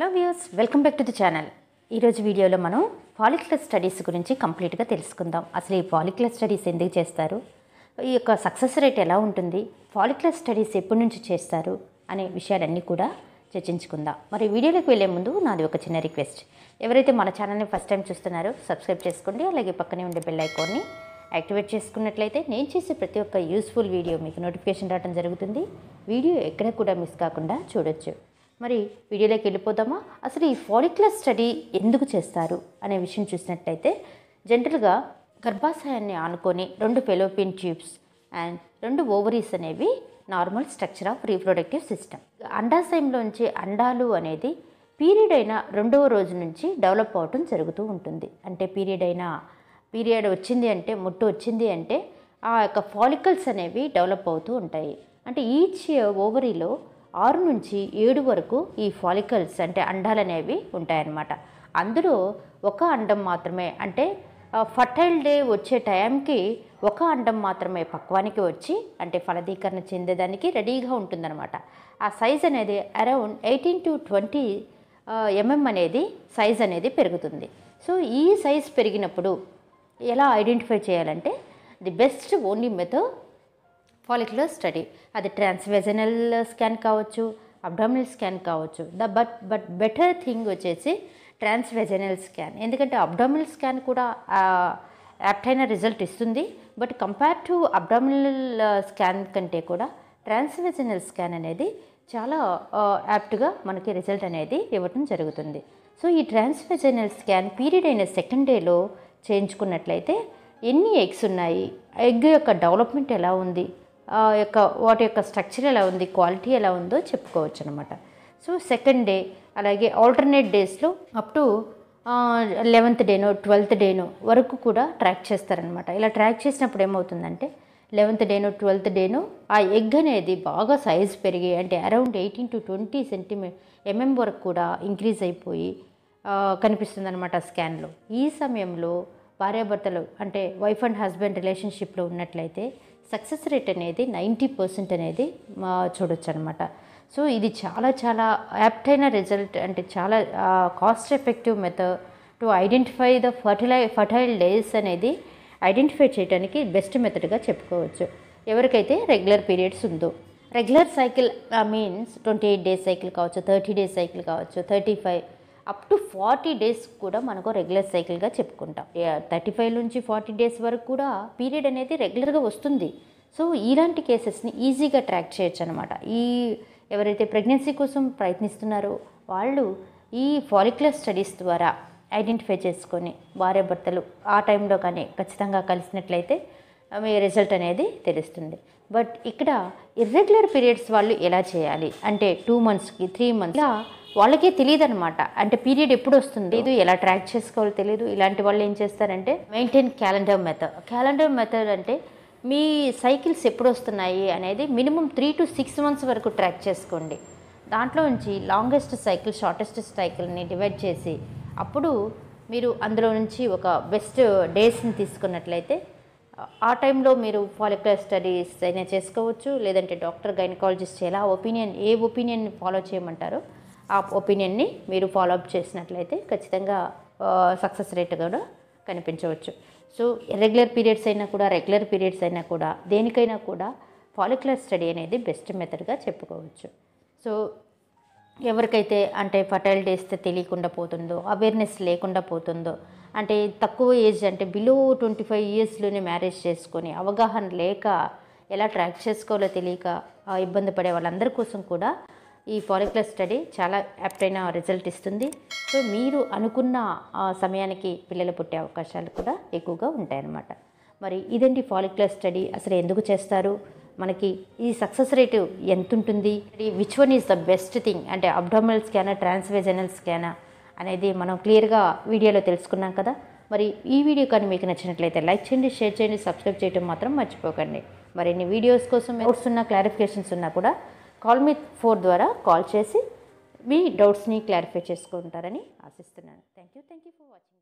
views welcome back to the channel ఈరోజు వీడియోలో మనం ఫాలిక్యులర్ స్టడీస్ గురించి కంప్లీట్గా తెలుసుకుందాం అసలు ఈ ఫాలిక్యులర్ స్టడీస్ ఎందుకు చేస్తారు ఈ యొక్క సక్సెస్ రేట్ ఎలా ఉంటుంది ఫాలిక్యులర్ స్టడీస్ ఎప్పటి నుంచి చేస్తారు అనే విషయాలన్నీ కూడా చర్చించుకుందాం మరి వీడియోలోకి వెళ్ళే ముందు నాది ఒక చిన్న రిక్వెస్ట్ ఎవరైతే మన ఛానల్ని ఫస్ట్ టైం చూస్తున్నారో సబ్స్క్రైబ్ చేసుకోండి అలాగే పక్కనే ఉండే బెల్ ఐకాన్ని యాక్టివేట్ చేసుకున్నట్లయితే నేను చేసే ప్రతి ఒక్క యూస్ఫుల్ వీడియో మీకు నోటిఫికేషన్ రావడం జరుగుతుంది వీడియో ఎక్కడ కూడా మిస్ కాకుండా చూడొచ్చు మరి వీడియోలోకి వెళ్ళిపోదామా అసలు ఈ ఫాలిక్యులర్ స్టడీ ఎందుకు చేస్తారు అనే విషయం చూసినట్లయితే జనరల్గా గర్భాశయాన్ని ఆనుకొని రెండు ఫెలోపియన్ ట్యూబ్స్ అండ్ రెండు ఓవరీస్ అనేవి normal structure of reproductive system అండాశయంలోంచి అండాలు అనేది పీరియడ్ అయిన రెండవ రోజు నుంచి డెవలప్ అవటం జరుగుతూ ఉంటుంది అంటే పీరియడ్ అయిన పీరియడ్ వచ్చింది అంటే ముట్టు వచ్చింది అంటే ఆ యొక్క ఫాలికల్స్ అనేవి డెవలప్ అవుతూ ఉంటాయి అంటే ఈచ్ ఓవరీలో ఆరు నుంచి ఏడు వరకు ఈ ఫాలికల్స్ అంటే అండాలు అనేవి ఉంటాయన్నమాట అందులో ఒక అండం మాత్రమే అంటే ఫర్టైల్ డే వచ్చే టైంకి ఒక అండం మాత్రమే పక్వానికి వచ్చి అంటే ఫలదీకరణ చెందేదానికి రెడీగా ఉంటుందన్నమాట ఆ సైజ్ అనేది around eighteen to twenty M M అనేది సైజ్ అనేది పెరుగుతుంది సో ఈ సైజ్ పెరిగినప్పుడు ఎలా ఐడెంటిఫై చేయాలంటే the best only method follicular study అది ట్రాన్స్వెజనల్ స్కాన్ కావచ్చు అబ్డామినల్ స్కాన్ కావచ్చు the but but better thing వచ్చేసి ట్రాన్స్వెజనల్ స్కాన్ ఎందుకంటే అబ్డామినల్ స్కాన్ కూడా యాప్ట్ అయిన రిజల్ట్ ఇస్తుంది but compare to abdominal scan కంటే కూడా ట్రాన్స్వెజనల్ స్కాన్ అనేది చాలా యాప్ట్గా మనకి రిజల్ట్ అనేది ఇవ్వటం జరుగుతుంది సో ఈ ట్రాన్స్వెజనల్ స్కాన్ పీరియడ్ అయిన సెకండ్ డేలో చేయించుకున్నట్లయితే ఎన్ని ఎగ్స్ ఉన్నాయి ఎగ్ యొక్క డెవలప్మెంట్ ఎలా ఉంది ఆ యొక్క వాటి యొక్క స్ట్రక్చర్ ఎలా ఉంది క్వాలిటీ ఎలా ఉందో చెప్పుకోవచ్చు అనమాట సో సెకండ్ డే అలాగే ఆల్టర్నేట్ డేస్లో అప్ టు లెవెంత్ డేనో ట్వెల్త్ డేనో వరకు కూడా ట్రాక్ చేస్తారనమాట ఇలా ట్రాక్ చేసినప్పుడు ఏమవుతుందంటే లెవెంత్ డేనో ట్వెల్త్ డేనో ఆ ఎగ్ అనేది బాగా సైజ్ పెరిగి అంటే అరౌండ్ ఎయిటీన్ టు ట్వంటీ సెంటీమీ ఎంఎం వరకు కూడా ఇంక్రీజ్ అయిపోయి కనిపిస్తుంది అనమాట స్కాన్లో ఈ సమయంలో భార్యాభర్తలు అంటే వైఫ్ అండ్ హస్బెండ్ రిలేషన్షిప్లో ఉన్నట్లయితే సక్సెస్ రేట్ అనేది నైంటీ పర్సెంట్ అనేది చూడొచ్చు అనమాట సో ఇది చాలా చాలా యాప్ట్ అయిన రిజల్ట్ అంటే చాలా cost effective method to identify the ఫర్టిలై ఫర్టైల్ డేస్ అనేది ఐడెంటిఫై చేయడానికి బెస్ట్ మెథడ్గా చెప్పుకోవచ్చు ఎవరికైతే రెగ్యులర్ పీరియడ్స్ ఉందో regular cycle means twenty eight days cycle కావచ్చు థర్టీ డేస్ సైకిల్ కావచ్చు thirty five up to forty days కూడా మనకు రెగ్యులర్ సైకిల్గా చెప్పుకుంటాం థర్టీ ఫైవ్ నుంచి ఫార్టీ డేస్ వరకు కూడా పీరియడ్ అనేది రెగ్యులర్గా వస్తుంది సో ఇలాంటి కేసెస్ని ఈజీగా ట్రాక్ చేయొచ్చు అనమాట ఈ ఎవరైతే ప్రెగ్నెన్సీ కోసం ప్రయత్నిస్తున్నారో వాళ్ళు ఈ ఫాలిక్యులర్ స్టడీస్ ద్వారా ఐడెంటిఫై చేసుకొని భార్యాభర్తలు ఆ టైంలో కానీ ఖచ్చితంగా కలిసినట్లయితే మీ రిజల్ట్ అనేది తెలుస్తుంది బట్ ఇక్కడ ఇర్రెగ్యులర్ పీరియడ్స్ వాళ్ళు ఎలా చేయాలి అంటే టూ మంత్స్కి త్రీ మంత్స్ ఇలా వాళ్ళకే తెలియదు అనమాట అంటే పీరియడ్ ఎప్పుడు వస్తుంది ఇది ఎలా ట్రాక్ చేసుకోవాలో తెలియదు ఇలాంటి వాళ్ళు ఏం చేస్తారంటే maintain calendar method calendar method అంటే మీ సైకిల్స్ ఎప్పుడు వస్తున్నాయి అనేది minimum three to six months వరకు ట్రాక్ చేసుకోండి దాంట్లో నుంచి లాంగెస్ట్ సైకిల్ షార్టెస్ట్ సైకిల్ని డివైడ్ చేసి అప్పుడు మీరు అందులో నుంచి ఒక బెస్ట్ డేస్ని తీసుకున్నట్లయితే ఆ టైంలో మీరు ఫాలిక్యులర్ స్టడీస్ అయినా చేసుకోవచ్చు లేదంటే డాక్టర్ గైనకాలజిస్ట్ ఎలా ఒపీనియన్ ఏ ఒపీనియన్ ఫాలో చేయమంటారో ఆ ఒపీనియన్ని మీరు ఫాలో అప్ చేసినట్లయితే ఖచ్చితంగా సక్సెస్ రేట్ కూడా కనిపించవచ్చు సో ఇర్రెగ్యులర్ పీరియడ్స్ అయినా కూడా రెగ్యులర్ పీరియడ్స్ అయినా కూడా దేనికైనా కూడా ఫాలిక్యులర్ స్టడీ అనేది బెస్ట్ మెథడ్గా చెప్పుకోవచ్చు సో ఎవరికైతే అంటే ఫర్టైల్ డేస్ తెలియకుండా పోతుందో అవేర్నెస్ లేకుండా పోతుందో అంటే తక్కువ ఏజ్ అంటే బిలో ట్వంటీ ఫైవ్ ఇయర్స్లోనే మ్యారేజ్ చేసుకొని అవగాహన లేక ఎలా ట్రాక్ చేసుకోవాలో తెలియక ఇబ్బంది పడే వాళ్ళందరి కోసం కూడా ఈ ఫాలిక్యులర్ స్టడీ చాలా యాప్ట్ అయిన రిజల్ట్ ఇస్తుంది సో మీరు అనుకున్న సమయానికి పిల్లలు పుట్టే అవకాశాలు కూడా ఎక్కువగా ఉంటాయన్నమాట మరి ఇదండి ఫాలిక్యులర్ స్టడీ అసలు ఎందుకు చేస్తారు మనకి ఈ సక్సెస్ రేటు ఎంత ఉంటుంది which one is the best thing అంటే అబ్డామినల్ స్కానా ట్రాన్స్వెజనల్ స్కానా అనేది మనం క్లియర్గా వీడియోలో తెలుసుకున్నాం కదా మరి ఈ వీడియో కానీ మీకు నచ్చినట్లయితే లైక్ చేయండి షేర్ చేయండి సబ్స్క్రైబ్ చేయడం మాత్రం మర్చిపోకండి మరిన్ని వీడియోస్ కోసం డౌట్స్ ఉన్నా క్లారిఫికేషన్స్ ఉన్నా కూడా కాల్ మీ ఫోర్ ద్వారా కాల్ చేసి మీ డౌట్స్ని క్లారిఫై చేసుకుంటారని ఆశిస్తున్నాను thank you thank you for watching